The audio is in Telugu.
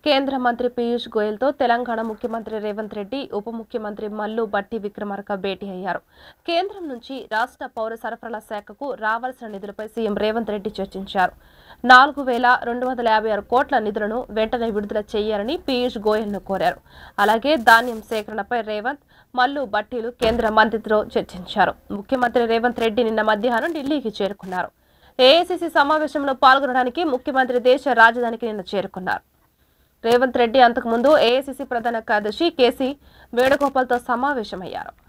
కేంద్ర మంత్రి పీయూష్ గోయల్తో తెలంగాణ ముఖ్యమంత్రి రేవంత్ రెడ్డి ఉప ముఖ్యమంత్రి మల్లు బట్టి విక్రమార్క భేటీ అయ్యారు కేంద్రం నుంచి రాష్ట్ర పౌర సరఫరాల శాఖకు రావాల్సిన నిధులపై సీఎం రేవంత్ రెడ్డి చర్చించారు నాలుగు వేల రెండు వందల యాభై ఆరు కోట్ల నిధులను వెంటనే విడుదల చేయాలని పీయూష్ గోయల్ను కోరారు అలాగే ధాన్యం సేకరణపై రేవంత్ మల్లు బట్టీలు కేంద్ర మంత్రితో చర్చించారు ముఖ్యమంత్రి రేవంత్ రెడ్డి నిన్న మధ్యాహ్నం ఢిల్లీకి చేరుకున్నారు ఏఐసిసి సమావేశంలో పాల్గొనడానికి ముఖ్యమంత్రి దేశ రాజధానికి నిన్న చేరుకున్నారు రేవంత్ రెడ్డి అంతకుముందు ఏఐసిసి ప్రధాన కార్యదర్శి కేసీ వేణుగోపాల్తో సమావేశమయ్యారు